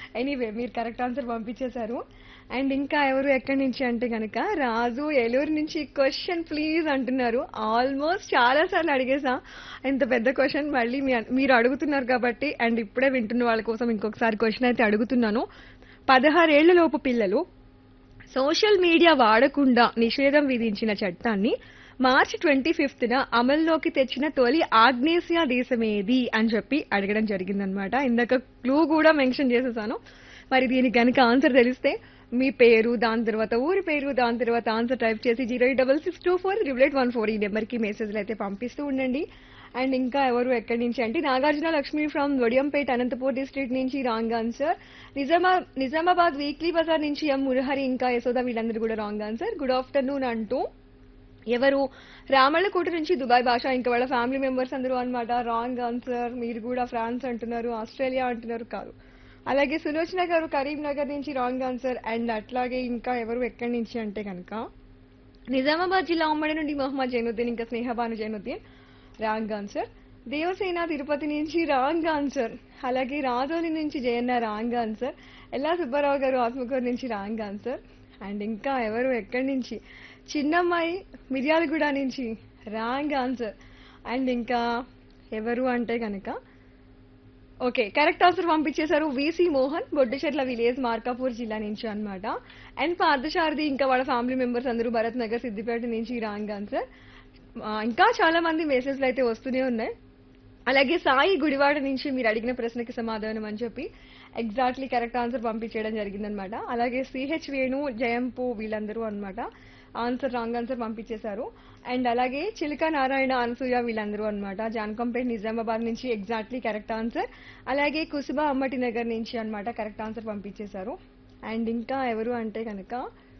anyway మీరు correct answer పంపించేశారు and ఇంకా ఎవరు ఎక్కడి నుంచి అంటే కనుక రాజు ఏలూరు నుంచి క్వశ్చన్ ప్లీజ్ అంటున్నారు ఆల్మోస్ట్ చాలా సార్లు అడిగేసా ఇంత పెద్ద క్వశ్చన్ మళ్ళీ మీ- మీరు అడుగుతున్నారు కాబట్టి అండ్ ఇప్పుడే వింటున్న వాళ్ళ కోసం ఇంకొకసారి క్వశ్చన్ అయితే అడుగుతున్నాను పదహారేళ్ల లోపు పిల్లలు సోషల్ మీడియా వాడకుండా నిషేధం విధించిన చట్టాన్ని మార్చి ట్వంటీ ఫిఫ్త్ న అమల్లోకి తెచ్చిన తొలి ఆగ్నేసియా దేశం ఏది అని చెప్పి అడగడం జరిగిందనమాట ఇందాక క్లూ కూడా మెన్షన్ చేసేసాను మరి దీనికి కనుక ఆన్సర్ తెలిస్తే మీ పేరు దాని తర్వాత ఊరి పేరు దాని తర్వాత ఆన్సర్ టైప్ చేసి zero eight double six two four రిబులేట్ వన్ ఫోర్ ఈ నెంబర్కి మెసేజ్లు అయితే పంపిస్తూ ఉండండి అండ్ ఇంకా ఎవరు ఎక్కడి నుంచి అంటే నాగార్జున లక్ష్మి ఫ్రమ్ వడియంపేట్ అనంతపూర్ డిస్ట్రిక్ట్ నుంచి రాంగ్ ఆన్సర్ నిజామా నిజామాబాద్ వీక్లీ బజార్ నుంచి ఎం మురహరి ఇంకా యశోద వీళ్ళందరూ కూడా రాంగ్ ఆన్సర్ గుడ్ ఆఫ్టర్నూన్ అంటూ ఎవరు రామళ్ళకోట నుంచి దుబాయ్ భాష ఇంకా వాళ్ళ ఫ్యామిలీ మెంబర్స్ అందరూ అన్నమాట రాంగ్ ఆన్సర్ మీరు కూడా ఫ్రాన్స్ అంటున్నారు ఆస్ట్రేలియా అంటున్నారు కాదు అలాగే సులోచన గారు కరీంనగర్ నుంచి రాంగ్ ఆన్సర్ అండ్ అట్లాగే ఇంకా ఎవరు ఎక్కడి నుంచి అంటే కనుక నిజామాబాద్ జిల్లా ఉమ్మడి నుండి మొహమ్మద్ జైనుద్దీన్ ఇంకా స్నేహబాను జైనుద్దీన్ రాంగ్ ఆన్సర్ దేవసేన తిరుపతి నుంచి రాంగ్ ఆన్సర్ అలాగే రాజోలి నుంచి జయన్న రాంగ్ ఆన్సర్ ఎల్లా సుబ్బారావు గారు ఆత్మకూరు నుంచి రాంగ్ ఆన్సర్ అండ్ ఇంకా ఎవరు ఎక్కడి నుంచి చిన్నమ్మాయి మిర్యాలగూడ నుంచి రాంగ్ ఆన్సర్ అండ్ ఇంకా ఎవరు అంటే కనుక ఓకే కరెక్ట్ ఆన్సర్ పంపించేశారు విసి మోహన్ బొడ్డుచెట్ల విలేజ్ మార్కాపూర్ జిల్లా నుంచి అన్నమాట అండ్ పార్థసారథి ఇంకా వాళ్ళ ఫ్యామిలీ మెంబర్స్ అందరూ భరత్ నగర్ సిద్దిపేట నుంచి రాంగ్ ఆన్సర్ ఆ, ఇంకా చాలా మంది మెసేజ్లు అయితే వస్తూనే ఉన్నాయి అలాగే సాయి గుడివాడ నుంచి మీరు అడిగిన ప్రశ్నకి సమాధానం అని చెప్పి ఎగ్జాక్ట్లీ కరెక్ట్ ఆన్సర్ పంపించేయడం జరిగిందనమాట అలాగే సిహెచ్ వేణు జయంపు వీళ్ళందరూ అన్నమాట ఆన్సర్ రాంగ్ ఆన్సర్ పంపించేశారు అండ్ అలాగే చిలుక నారాయణ అనసూయ వీళ్ళందరూ అన్నమాట జాన్కంపేట్ నిజామాబాద్ నుంచి ఎగ్జాక్ట్లీ కరెక్ట్ ఆన్సర్ అలాగే కుసుబా అమ్మటి నగర్ నుంచి అన్నమాట కరెక్ట్ ఆన్సర్ పంపించేశారు అండ్ ఇంకా ఎవరు అంటే కనుక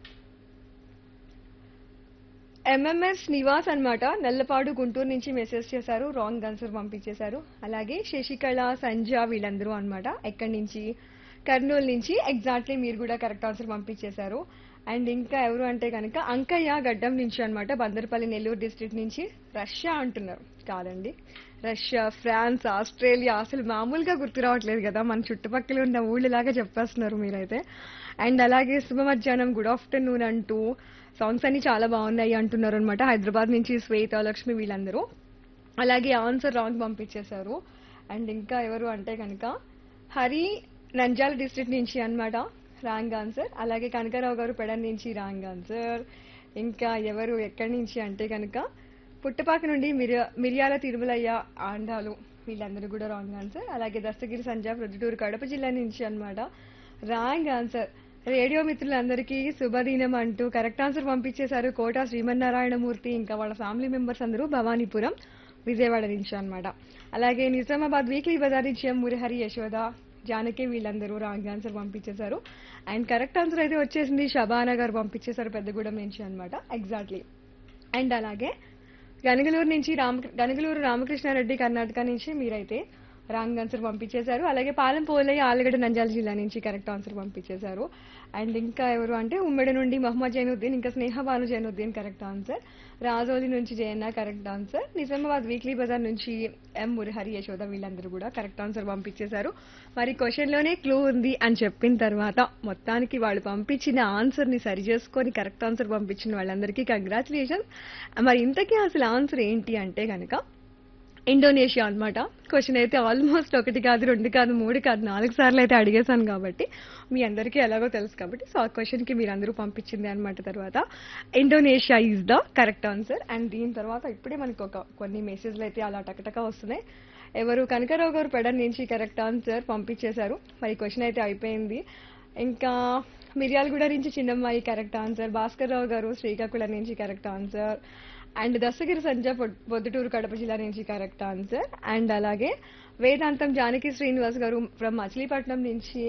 ఎంఎంఎస్ నివాస్ అన్నమాట నల్లపాడు గుంటూరు నుంచి మెసేజ్ చేశారు రాంగ్ ఆన్సర్ పంపించేశారు అలాగే శశికళ సంజ వీళ్ళందరూ అన్నమాట ఎక్కడి నుంచి కర్నూలు నుంచి ఎగ్జాక్ట్లీ మీరు కూడా కరెక్ట్ ఆన్సర్ పంపించేశారు అండ్ ఇంకా ఎవరు అంటే కనుక అంకయ్య గడ్డం నుంచి అన్నమాట బందరపల్లి నెల్లూరు డిస్ట్రిక్ట్ నుంచి రష్యా అంటున్నారు కాదండి రష్యా ఫ్రాన్స్ ఆస్ట్రేలియా అసలు మామూలుగా గుర్తు రావట్లేదు కదా మన చుట్టుపక్కల ఉన్న ఊళ్ళలాగా చెప్పేస్తున్నారు మీరైతే అండ్ అలాగే శుభ మధ్యాహ్నం గుడ్ ఆఫ్టర్నూన్ అంటూ సాంగ్స్ అన్ని చాలా బాగున్నాయి అంటున్నారు అనమాట హైదరాబాద్ నుంచి శ్వేత లక్ష్మి వీళ్ళందరూ అలాగే ఆన్సర్ రాంగ్ పంపించేశారు అండ్ ఇంకా ఎవరు అంటే కనుక హరి నంజాల డిస్ట్రిక్ట్ నుంచి అన్నమాట రాంగ్ ఆన్సర్ అలాగే కనకారావు గారు పెడన్ నుంచి రాంగ్ ఆన్సర్ ఇంకా ఎవరు ఎక్కడి నుంచి అంటే కనుక పుట్టపాక నుండి మిర్యా మిర్యాల తిరుమలయ్య ఆండాలు వీళ్ళందరూ కూడా రాంగ్ ఆన్సర్ అలాగే దస్తగిరి సంజా ప్రొద్దుటూరు కడప జిల్లా నుంచి అన్నమాట రాంగ్ ఆన్సర్ రేడియో మిత్రులందరికీ శుభదినం అంటూ కరెక్ట్ ఆన్సర్ పంపించేశారు కోట శ్రీమన్నారాయణమూర్తి ఇంకా వాళ్ళ ఫ్యామిలీ మెంబర్స్ అందరూ భవానీపురం విజయవాడ నుంచి అన్నమాట అలాగే నిజామాబాద్ వీక్లీ బజార్ నుంచి ఎం మురహరి యశోద జానకి వీళ్ళందరూ రాంగ్ ఆన్సర్ పంపించేశారు అండ్ కరెక్ట్ ఆన్సర్ అయితే వచ్చేసింది షబానా గారు పంపించేశారు పెద్దగూడెం నుంచి అన్నమాట ఎగ్జాక్ట్లీ అండ్ అలాగే గనగలూరు నుంచి రామ గనగలూరు రామకృష్ణారెడ్డి కర్ణాటక నుంచి మీరైతే రాంగ్ ఆన్సర్ పంపించేశారు అలాగే పాలెం పోలయ్య ఆలగడ్డ నంజాల జిల్లా నుంచి కరెక్ట్ ఆన్సర్ పంపించేశారు అండ్ ఇంకా ఎవరు అంటే ఉమ్మడి నుండి మహమ్మద్ జైనుద్దీన్ ఇంకా స్నేహ భాను జైనుద్దీన్ కరెక్ట్ ఆన్సర్ రాజోలి నుంచి Jayanna correct answer Nizamabad weekly bazaar నుంచి ఎం మురహరి యశోద వీళ్ళందరూ కూడా కరెక్ట్ ఆన్సర్ పంపించేశారు మరి క్వశ్చన్ లోనే క్లూ ఉంది అని చెప్పిన తర్వాత మొత్తానికి వాళ్ళు పంపించిన ఆన్సర్ ని సరి చేసుకొని కరెక్ట్ ఆన్సర్ పంపించిన వాళ్ళందరికీ కంగ్రాచులేషన్స్ మరి ఇంతకీ అసలు ఆన్సర్ ఏంటి అంటే కనుక ఇండోనేషియా అన్నమాట క్వశ్చన్ అయితే ఆల్మోస్ట్ ఒకటి కాదు రెండు కాదు మూడు కాదు నాలుగు సార్లు అయితే అడిగేశాను కాబట్టి మీ అందరికీ ఎలాగో తెలుసు కాబట్టి సో ఆ క్వశ్చన్ కి మీరు అందరూ పంపించింది అనమాట తర్వాత Indonesia is the correct answer and దీని తర్వాత ఇప్పుడే మనకు ఒక కొన్ని మెసేజ్లు అయితే అలా టకటక వస్తున్నాయి ఎవరు కనకరావు గారు పెడన్ నుంచి కరెక్ట్ ఆన్సర్ పంపించేశారు మరి క్వశ్చన్ అయితే అయిపోయింది ఇంకా మిర్యాలగూడ నుంచి చిన్నమ్మాయి కరెక్ట్ ఆన్సర్ భాస్కర్ రావు గారు శ్రీకాకుళం నుంచి కరెక్ట్ ఆన్సర్ అండ్ దస్తగిరి సంజ పొద్- పొద్దుటూరు కడప జిల్లా నుంచి కరెక్ట్ ఆన్సర్ అండ్ అలాగే వేదాంతం జానకి శ్రీనివాస్ గారు ఫ్రమ్ మచిలీపట్నం నుంచి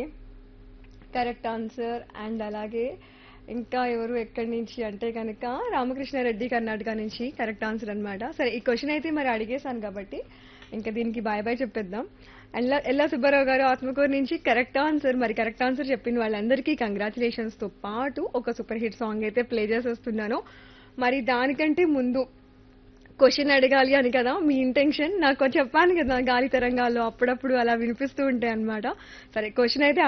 కరెక్ట్ ఆన్సర్ అండ్ అలాగే ఇంకా ఎవరు ఎక్కడి నుంచి అంటే కనుక రామకృష్ణారెడ్డి కర్ణాటక నుంచి కరెక్ట్ ఆన్సర్ అన్నమాట సరే ఈ క్వశ్చన్ అయితే మరి అడిగేశాను కాబట్టి ఇంకా దీనికి బాయ్ బాయ్ చెప్పేద్దాం ఎల్లా ఎల్లా సుబ్బారావు గారు ఆత్మకూరు నుంచి కరెక్ట్ ఆన్సర్ మరి కరెక్ట్ ఆన్సర్ చెప్పిన వాళ్ళందరికీ కంగ్రాచులేషన్స్ తో పాటు ఒక సూపర్ హిట్ సాంగ్ అయితే ప్లే చేసేస్తున్నాను మరి దానికంటే ముందు క్వశ్చన్ అడగాలి అని కదా మీ ఇంటెన్షన్ నాకు చెప్పాను కదా గాలి తరంగాల్లో అప్పుడప్పుడు అలా వినిపిస్తూ ఉంటాయి అన్నమాట సరే క్వశ్చన్ అయితే